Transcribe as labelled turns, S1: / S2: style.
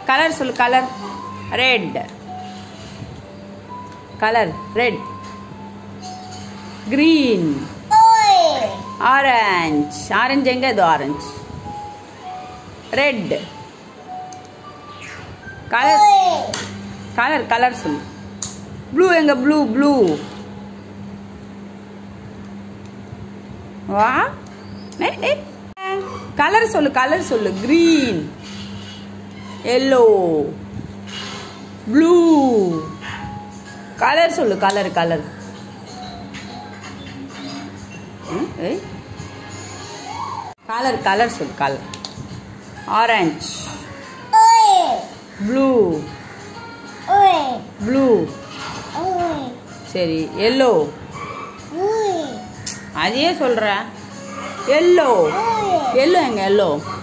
S1: colour சொல்லு colour red colour red green orange orange எங்க இது orange red colour colour colour சொல்லு blue எங்க ப்ளூ ப்ளூ வா கலர் சொல்லு கலர் சொல்லு கிரீன் எல்லோ ப்ளூ கலர் சொல்லு கலர் கலர் கலர் கலர் சொல்லு கலர் ஆரஞ்ச் ப்ளூ ப்ளூ சரி எல்லோ அதையே சொல்கிறேன் எல்லோ எல்லோ எங்க எல்லோ